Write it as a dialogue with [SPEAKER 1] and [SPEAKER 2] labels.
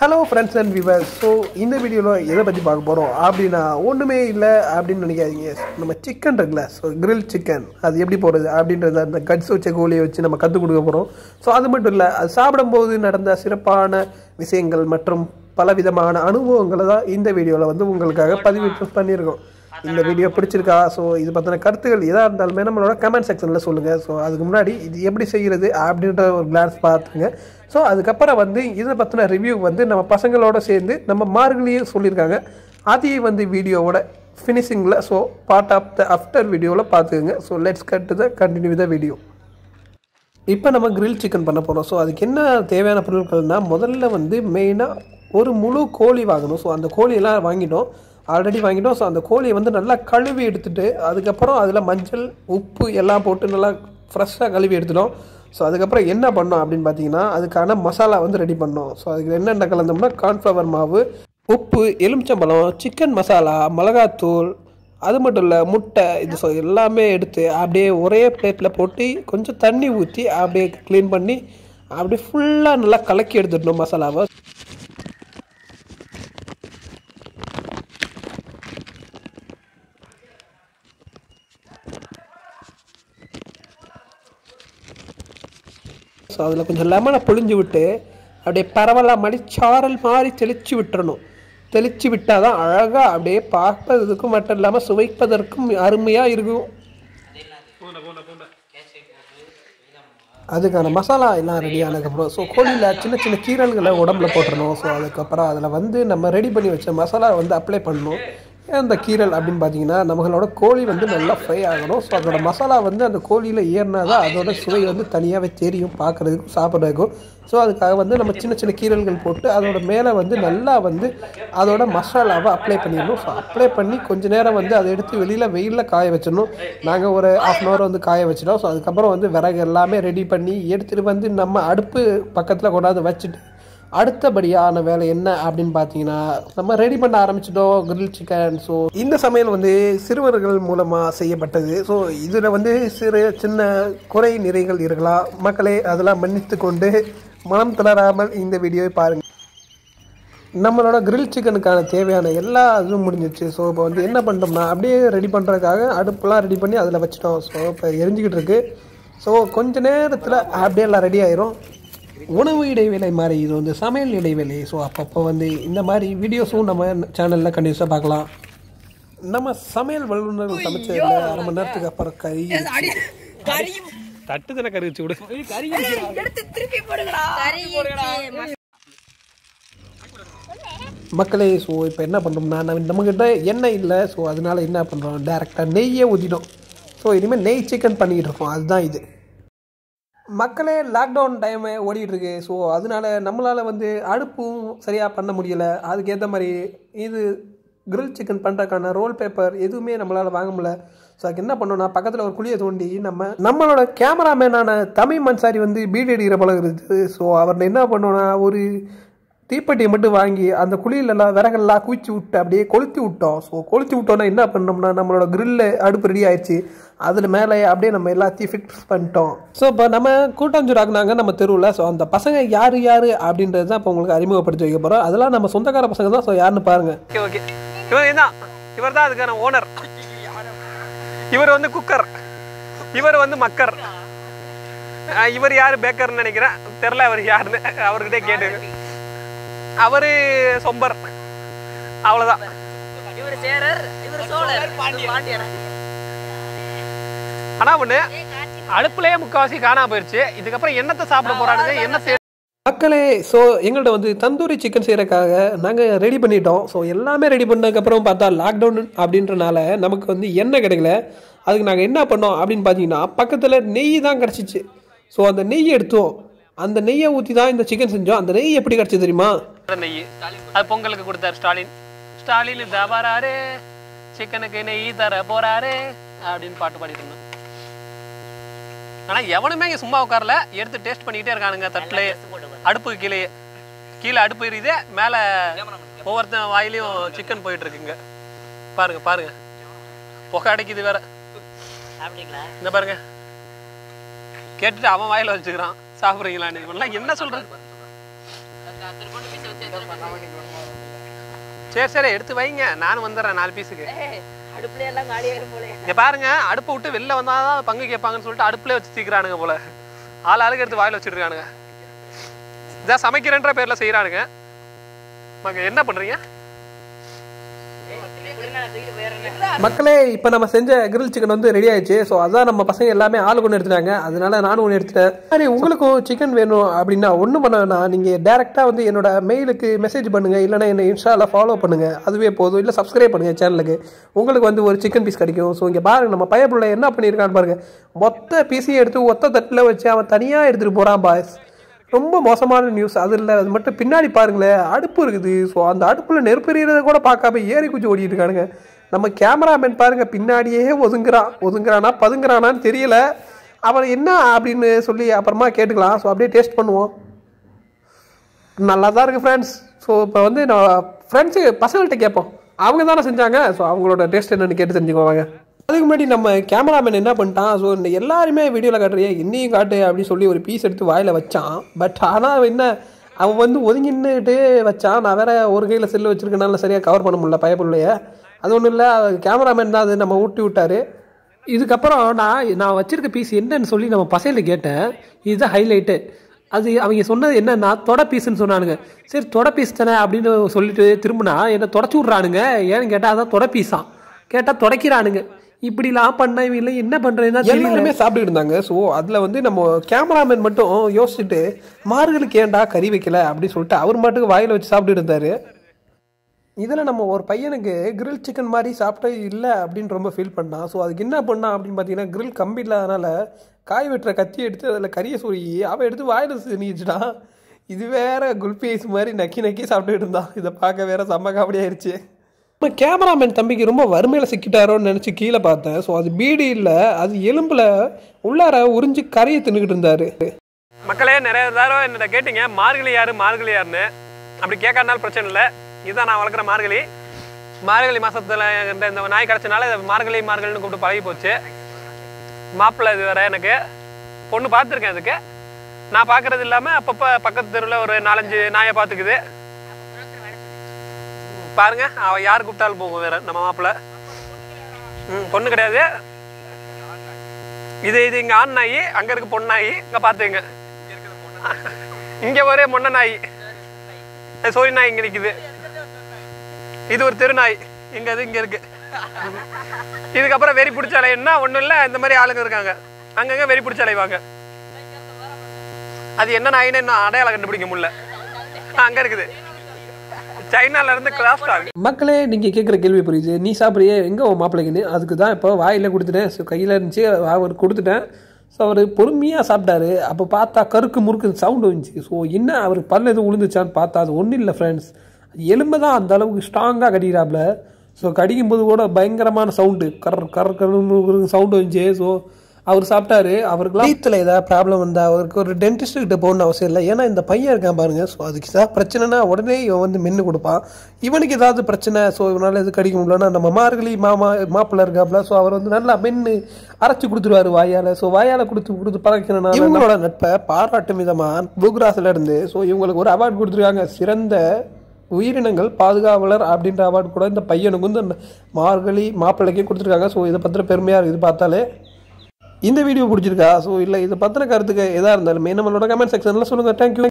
[SPEAKER 1] hello friends and viewers so இந்த வீடியோவில் எதை பற்றி பார்க்க போகிறோம் அப்படின்னா ஒன்றுமே இல்லை அப்படின்னு நினைக்காதீங்க நம்ம சிக்கன் இருக்குல்ல ஸோ கிரில் சிக்கன் அது எப்படி போடுறது அப்படின்றத அந்த கட்ஸ் வச்ச கோழியை வச்சு நம்ம கற்றுக் கொடுக்க போகிறோம் ஸோ அது மட்டும் இல்லை அது சாப்பிடும்போது நடந்த சிறப்பான விஷயங்கள் மற்றும் பலவிதமான அனுபவங்களை தான் இந்த வீடியோவில் வந்து உங்களுக்காக பதிவு பண்ணியிருக்கோம் இந்த வீடியோ பிடிச்சிருக்கா ஸோ இது பற்றின கருத்துக்கள் எதாக இருந்தாலுமே நம்மளோட கமெண்ட் செக்ஷனில் சொல்லுங்கள் ஸோ அதுக்கு முன்னாடி இது எப்படி செய்கிறது அப்படின்ற ஒரு கிளான்ஸ் பார்த்துங்க ஸோ அதுக்கப்புறம் வந்து இதை பற்றின ரிவ்யூ வந்து நம்ம பசங்களோட சேர்ந்து நம்ம மார்கழியும் சொல்லியிருக்காங்க அதையும் வந்து வீடியோவோட ஃபினிஷிங்கில் so part of the after வீடியோவில் பார்த்துக்குங்க so let's cut the continue the video இப்போ நம்ம கிரில் சிக்கன் பண்ண போகிறோம் ஸோ அதுக்கு என்ன தேவையான பொருட்கள்னால் முதல்ல வந்து மெயினாக ஒரு முழு கோழி வாங்கணும் ஸோ அந்த கோழியெல்லாம் வாங்கிட்டோம் ஆல்ரெடி வாங்கிட்டோம் ஸோ அந்த கோழியை வந்து நல்லா கழுவி எடுத்துட்டு அதுக்கப்புறம் அதில் மஞ்சள் உப்பு எல்லாம் போட்டு நல்லா ஃப்ரெஷ்ஷாக கழுவி எடுத்துட்டோம் ஸோ அதுக்கப்புறம் என்ன பண்ணோம் அப்படின்னு பார்த்தீங்கன்னா அதுக்கான மசாலா வந்து ரெடி பண்ணோம் ஸோ அதுக்கு என்னென்ன கலந்தோம்னா கார்ன்ஃப்ளவர் மாவு உப்பு எலுமிச்சம்பழம் சிக்கன் மசாலா மிளகாத்தூள் அது மட்டும் இல்லை முட்டை இது ஸோ எல்லாமே எடுத்து அப்படியே ஒரே பிளேட்டில் போட்டு கொஞ்சம் தண்ணி ஊற்றி அப்படியே க்ளீன் பண்ணி அப்படியே ஃபுல்லாக நல்லா கலக்கி எடுத்துடணும் மசாலாவை ஸோ அதில் கொஞ்சம் லெமனை புழிஞ்சு விட்டு அப்படியே பரவலாக மாதிரி சாரல் மாதிரி தெளித்து விட்டுறணும் தெளித்து விட்டால் தான் அழகாக அப்படியே பார்ப்பதற்கும் மட்டும் இல்லாமல் சுவைப்பதற்கும் அருமையாக இருக்கும் அதுக்கான மசாலா எல்லாம் ரெடி ஆனதுக்கப்புறம் ஸோ கோழியில் சின்ன சின்ன கீரல்களை உடம்புல போட்டுறணும் ஸோ அதுக்கப்புறம் அதில் வந்து நம்ம ரெடி பண்ணி வச்ச மசாலா வந்து அப்ளை பண்ணணும் அந்த கீரல் அப்படின்னு பார்த்தீங்கன்னா நம்மளோட கோழி வந்து நல்லா ஃப்ரை ஆகணும் ஸோ அதோட மசாலா வந்து அந்த கோழியில் ஏறினா தான் அதோட சுவை வந்து தனியாகவே தெரியும் பார்க்குறதுக்கும் சாப்பிட்றதுக்கும் ஸோ அதுக்காக வந்து நம்ம சின்ன சின்ன கீரல்கள் போட்டு அதோட மேலே வந்து நல்லா வந்து அதோட மசாலாவை அப்ளை பண்ணிடணும் ஸோ அப்ளை பண்ணி கொஞ்ச நேரம் வந்து அதை எடுத்து வெளியில் வெயிலில் காய வச்சிடணும் நாங்கள் ஒரு ஆஃப் அன் ஹவர் வந்து காய வச்சிட்டோம் ஸோ அதுக்கப்புறம் வந்து விறகு எல்லாமே ரெடி பண்ணி எடுத்துகிட்டு வந்து நம்ம அடுப்பு பக்கத்தில் கொண்டாந்து வச்சுட்டு அடுத்தபடியான வேலை என்ன அப்படின்னு பார்த்தீங்கன்னா நம்ம ரெடி பண்ண ஆரம்பிச்சிட்டோம் கிரில் சிக்கன் ஸோ இந்த சமையல் வந்து சிறுவர்கள் மூலமாக செய்யப்பட்டது ஸோ இதில் வந்து சிறு சின்ன குறை நிறைகள் இருக்கலாம் மக்களே அதெல்லாம் மன்னித்து கொண்டு மனம் தளராமல் இந்த வீடியோவை பாருங்கள் நம்மளோட கிரில் சிக்கனுக்கான தேவையான எல்லா இதுவும் முடிஞ்சிச்சு ஸோ இப்போ வந்து என்ன பண்ணிட்டோம்னா அப்படியே ரெடி பண்ணுறதுக்காக அடுப்பெல்லாம் ரெடி பண்ணி அதில் வச்சிட்டோம் ஸோ இப்போ எரிஞ்சிக்கிட்டு இருக்கு ஸோ கொஞ்ச நேரத்தில் அப்படியே எல்லாம் ரெடி ஆயிரும் உணவு இடைவேளை மாதிரி இது வந்து சமையல் இடைவேளை ஸோ அப்பப்போ வந்து இந்த மாதிரி வீடியோஸும் நம்ம சேனலில் கண்டிப்பாக பார்க்கலாம் நம்ம சமையல் வல்லுநர்கள் சமைச்சதில் அரை மணி நேரத்துக்கு அப்புறம் கறி தட்டு தானே கறி வச்சு விடு
[SPEAKER 2] எடுத்து திருப்பி போடுங்கடா
[SPEAKER 1] மக்களே ஸோ இப்போ என்ன பண்ணுறோம்னா நம்ம நம்மக்கிட்ட எண்ணெய் இல்லை ஸோ அதனால என்ன பண்ணுறோம் டேரெக்டாக நெய்யே ஊற்றிட்டோம் ஸோ இனிமேல் நெய் சிக்கன் பண்ணிக்கிட்டு இருக்கோம் அதுதான் இது மக்களே லாக்டவுன் டைம் ஓடிட்டு இருக்கு ஸோ அதனால நம்மளால் வந்து அடுப்பும் சரியாக பண்ண முடியலை அதுக்கேற்ற மாதிரி இது கிரில் சிக்கன் பண்ணுறதுக்கான ரோல் பேப்பர் எதுவுமே நம்மளால் வாங்க முடியல ஸோ அதுக்கு என்ன பண்ணோம்னா பக்கத்தில் ஒரு குழியை தோண்டி நம்ம நம்மளோட கேமராமேனான தமிழ் மன்சாரி வந்து பீட் அடிக்கிற பழகு இருக்குது ஸோ அவர் என்ன பண்ணோன்னா ஒரு தீப்பெட்டியை மட்டும் வாங்கி அந்த குழியிலலாம் விறகெல்லாம் குவிச்சு விட்டு அப்படியே கொளுத்தி விட்டோம் ஸோ கொளுத்தி விட்டோன்னா என்ன பண்ணோம்னா நம்மளோட கிரில்லு அடுப்பு ரெடி ஆயிடுச்சு அதில் மேலே அப்படியே நம்ம எல்லாத்தையும் ஃபிக்ஸ் பண்ணிட்டோம் ஸோ இப்போ நம்ம கூட்டாஞ்சூராக்குனாங்க நம்ம தெருவில் ஸோ அந்த பசங்க யார் யார் அப்படின்றது தான் இப்போ உங்களுக்கு அறிமுகப்படுத்தி வைக்க போகிறோம் அதெல்லாம் நம்ம சொந்தக்கார பசங்க தான் ஸோ யாருன்னு பாருங்க
[SPEAKER 3] ஓகே ஓகே இவர் தான் இவர் தான் அதுக்கான ஓனர் இவர் வந்து குக்கர் இவர் வந்து மக்கர் அஹ் இவர் யாரு பேக்கர்னு நினைக்கிறேன் தெரில அவர் யாருன்னு அவர்கிட்ட கேட்டு அவரு சொம்பர் அவ்வளவுதான்
[SPEAKER 2] இவர் சேரர் இவர் சோழர் பாண்டியர்
[SPEAKER 3] ஆனா ஒண்ணு அடுப்புலயே முக்காவாசி காணாம போயிருச்சு இதுக்கப்புறம் என்னத்தை சாப்பிட போறானுங்க என்ன செய்ய
[SPEAKER 1] மக்களே ஸோ எங்கள்கிட்ட வந்து தந்தூரி சிக்கன் செய்கிறக்காக நாங்கள் ரெடி பண்ணிட்டோம் ஸோ எல்லாமே ரெடி பண்ணதுக்கப்புறம் பார்த்தா லாக்டவுன் அப்படின்றனால நமக்கு வந்து எண்ணெய் கிடைக்கல அதுக்கு நாங்கள் என்ன பண்ணோம் அப்படின்னு பார்த்தீங்கன்னா பக்கத்தில் நெய் தான் கிடச்சிச்சு ஸோ அந்த நெய் எடுத்தோம் அந்த நெய்யை ஊற்றி தான் இந்த சிக்கன் செஞ்சோம் அந்த நெய் எப்படி கிடச்சி தெரியுமா
[SPEAKER 3] நெய் அது பொங்கலுக்கு கொடுத்தாரு ஸ்டாலின் ஸ்டாலின் இதா வராரு சிக்கனுக்கு நெய் தர போறாரு அப்படின்னு பாட்டு பாடிட்டு இருந்தோம் ஆனா எவனுமே இங்க சும்மா உட்காரல எடுத்து டேஸ்ட் பண்ணிக்கிட்டே இருக்கானுங்க தட்டுல அடுப்புக்கு கீழே கீழே அடுப்பு எரியுது மேல ஒவ்வொருத்தன் வாயிலையும் சிக்கன் போயிட்டு இருக்குங்க பாருங்க பாருங்க புகை அடைக்குது வேற
[SPEAKER 2] அப்படிங்களா
[SPEAKER 3] இந்த பாருங்க கேட்டுட்டு அவன் வாயில வச்சுக்கிறான் சாப்பிட்றீங்களான்னு இவன்லாம் என்ன சொல்றது சரி சரி எடுத்து வைங்க நானும் வந்துடுறேன் நாலு பீஸுக்கு
[SPEAKER 2] அடுப்புல எல்லாம் காலியாயிரும் போல
[SPEAKER 3] இங்க பாருங்க அடுப்பை விட்டு வெளில வந்தாதான் பங்கு கேட்பாங்கன்னு சொல்லிட்டு அடுப்புல வச்சு தீக்குறானுங்க போல ஆள் ஆளுக்கு எடுத்து வாயில வச்சுட்டு இருக்கானுங்க இதான் சமைக்கிறேன்ற பேர்ல செய்யறானுங்க மங்க என்ன பண்றீங்க
[SPEAKER 1] மக்களே இப்போ நம்ம செஞ்ச கிரில் சிக்கன் வந்து ரெடி ஆயிடுச்சு ஸோ அதான் நம்ம பசங்க எல்லாமே ஆளுக்கு ஒன்று எடுத்துட்டாங்க அதனால நானும் ஒன்று எடுத்துட்டேன் சரி உங்களுக்கும் சிக்கன் வேணும் அப்படின்னா ஒன்றும் பண்ண வேணாம் நீங்கள் டேரெக்டாக வந்து என்னோட மெயிலுக்கு மெசேஜ் பண்ணுங்க இல்லைனா என்னை இன்ஸ்டாவில் ஃபாலோ பண்ணுங்க அதுவே போதும் இல்லை சப்ஸ்கிரைப் பண்ணுங்க சேனலுக்கு உங்களுக்கு வந்து ஒரு சிக்கன் பீஸ் கிடைக்கும் ஸோ இங்கே பாருங்க நம்ம பையப்புள்ள என்ன பண்ணியிருக்கான்னு பாருங்க மொத்த பீஸையும் எடுத்து ஒத்த தட்டில் வச்சு அவன் தனியாக எடுத்துகிட்டு போகிறான் பாய்ஸ் ரொம்ப மோசமான நியூஸ் அது இல்லை அது மட்டும் பின்னாடி பாருங்களேன் அடுப்பு இருக்குது ஸோ அந்த அடுப்பில் நெருப்பு எறிகிறத கூட பார்க்காம ஏறி குச்சி ஓடிட்டு இருக்கானுங்க நம்ம கேமராமேன் பாருங்க பின்னாடியே ஒதுங்குறான் ஒதுங்குறானா பதுங்குறானான்னு தெரியல அவன் என்ன அப்படின்னு சொல்லி அப்புறமா கேட்டுக்கலாம் ஸோ அப்படியே டேஸ்ட் பண்ணுவோம் நல்லா தான் இருக்குது ஃப்ரெண்ட்ஸ் ஸோ இப்போ வந்து நான் ஃப்ரெண்ட்ஸு பசங்கள்கிட்ட கேட்போம் அவங்க தானே செஞ்சாங்க ஸோ அவங்களோட டேஸ்ட் என்னன்னு கேட்டு தெரிஞ்சுக்குவாங்க அதுக்கு முன்னாடி நம்ம கேமராமேன் என்ன பண்ணிட்டான் ஸோ இந்த எல்லாருமே வீடியோவில் காட்டுறியே என்னையும் காட்டு அப்படின்னு சொல்லி ஒரு பீஸ் எடுத்து வாயில் வச்சான் பட் ஆனால் என்ன அவன் வந்து ஒதுங்கின்னுட்டு வச்சான் நான் வேற ஒரு கையில் செல்லு வச்சிருக்கனால சரியாக கவர் பண்ண முடியல பயப்புள்ளைய அது ஒன்றும் இல்லை கேமராமேன் தான் அது நம்ம ஊட்டி விட்டாரு இதுக்கப்புறம் நான் நான் வச்சிருக்க பீஸ் என்னன்னு சொல்லி நம்ம பசையில் கேட்டேன் இதுதான் ஹைலைட்டு அது அவங்க சொன்னது என்னன்னா தொட பீஸ்ன்னு சொன்னானுங்க சரி தொட பீஸ் தானே அப்படின்னு சொல்லிட்டு திரும்பினா என்ன தொடச்சி விட்றானுங்க ஏன்னு கேட்டால் அதான் தொட பீஸாம் கேட்டால் தொடக்கிறானுங்க இப்படிலாம் பண்ண இல்லை என்ன பண்ணுறதுன்னா எல்லாருமே சாப்பிட்டு இருந்தாங்க ஸோ அதில் வந்து நம்ம கேமராமேன் மட்டும் யோசிச்சுட்டு மார்களுக்கு ஏன்டா கறி வைக்கல அப்படின்னு சொல்லிட்டு அவர் மட்டும் வாயில் வச்சு சாப்பிட்டு இருந்தாரு இதில் நம்ம ஒரு பையனுக்கு கிரில் சிக்கன் மாதிரி சாப்பிட்டே இல்லை அப்படின்னு ரொம்ப ஃபீல் பண்ணான் ஸோ அதுக்கு என்ன பண்ணான் அப்படின்னு பார்த்தீங்கன்னா கிரில் கம்பி இல்லாதனால காய் வெட்டுற கத்தி எடுத்து அதில் கறியை சொருகி அவன் எடுத்து வாயில் திணிச்சிட்டான் இது வேற குல்பி ஐஸ் மாதிரி நக்கி நக்கி சாப்பிட்டுட்டு இருந்தான் இதை பார்க்க வேற செம்ம காமெடி ஆயிடுச்சு நம்ம கேமராமேன் தம்பிக்கு ரொம்ப வறுமையில் சிக்கிட்டாரோன்னு நினச்சி கீழே பார்த்தேன் ஸோ அது பீடி இல்லை அது எலும்பில் உள்ளார உறிஞ்சி கறியை தின்னுக்கிட்டு இருந்தாரு
[SPEAKER 3] மக்களே நிறைய தடவை என்னட்ட கேட்டீங்க மார்கழி யாரு மார்கழி யாருன்னு அப்படி கேட்காதனால பிரச்சனை இல்லை இதுதான் நான் வளர்க்குற மார்கழி மார்கழி மாசத்துல இந்த இந்த நாய் கிடச்சனால இதை மார்கழி மார்கழின்னு கூப்பிட்டு பழகி போச்சு மாப்பிள்ளை இது வேற எனக்கு பொண்ணு பார்த்துருக்கேன் அதுக்கு நான் பார்க்கறது இல்லாமல் அப்பப்போ பக்கத்து தெருவில் ஒரு நாலஞ்சு நாயை பார்த்துக்குது பாருங்க அவன் யார் கூப்பிட்டாலும் போகும் வேற நம்ம மாப்பிள்ளை ம் பொண்ணு கிடையாது இது இது இங்கே ஆண் நாய் அங்கே இருக்கு பொண்ணு நாய் இங்கே பார்த்துங்க இங்கே ஒரே மொன்ன நாய் அது சோழி நாய் இங்கே நிற்குது இது ஒரு தெரு நாய் இங்க அது இங்க இருக்கு இதுக்கப்புறம் வெறி பிடிச்ச அலைன்னா ஒன்றும் இல்லை இந்த மாதிரி ஆளுங்க இருக்காங்க அங்கங்க வெறி பிடிச்ச அலைவாங்க அது என்ன நாயின்னு இன்னும் அடையாளம் கண்டுபிடிக்க முடியல அங்க இருக்குது சைனால இருந்து கிளாஸ் டாக்
[SPEAKER 1] மக்களே நீங்கள் கேட்குற கேள்வி புரியுது நீ சாப்பிட்றியே எங்கே உன் மாப்பிள்ளைக்குன்னு அதுக்கு தான் இப்போ வாயில் கொடுத்துட்டேன் ஸோ கையில் இருந்துச்சு அவர் கொடுத்துட்டேன் ஸோ அவர் பொறுமையாக சாப்பிட்டாரு அப்போ பார்த்தா கருக்கு முறுக்கு சவுண்டு வந்துச்சு ஸோ என்ன அவர் பல்ல எதுவும் விழுந்துச்சான்னு பார்த்தா அது ஒன்றும் இல்லை ஃப்ரெண்ட்ஸ் எலும்பு தான் அந்த அளவுக்கு ஸ்ட்ராங்காக கடிக்கிறாப்புல ஸோ கடிக்கும்போது கூட பயங்கரமான சவுண்டு கர் கர் கர் சவுண்டு வந்துச்சு ஸோ அவர் சாப்பிட்டாரு அவருக்கு வயிற்றுல ஏதாவது ப்ராப்ளம் வந்தால் அவருக்கு ஒரு டென்டிஸ்ட் கிட்ட போகணும்னு அவசியம் இல்லை ஏன்னா இந்த பையன் இருக்கான் பாருங்க ஸோ அதுக்கு ஏதாவது பிரச்சனைனா உடனே இவன் வந்து மென்று கொடுப்பான் இவனுக்கு ஏதாவது பிரச்சனை ஸோ இவனால் எது கடிக்க முடியலன்னா நம்ம மார்கழி மாமா மாப்பிள்ளை இருக்காப்புல ஸோ அவர் வந்து நல்லா மென்று அரைச்சி கொடுத்துருவாரு வாயால் ஸோ வாயால் கொடுத்து கொடுத்து பழக்கிறனால இவங்களோட நட்பை பாராட்டும் விதமாக ப்ளூ கிராஸ்ல இருந்து ஸோ இவங்களுக்கு ஒரு அவார்டு கொடுத்துருக்காங்க சிறந்த உயிரினங்கள் பாதுகாவலர் அப்படின்ற அவார்டு கூட இந்த பையனுக்கு வந்து அந்த மார்கழி மாப்பிள்ளைக்கு கொடுத்துருக்காங்க ஸோ இதை பற்றின பெருமையாக இருக்குது பார்த்தாலே இந்த வீடியோ பிடிச்சிருக்கா ஸோ இல்லை இதை பற்றின கருத்துக்கு எதாக இருந்தாலுமே நம்மளோட கமெண்ட் செக்ஷனில் சொல்லுங்கள் தேங்க்யூ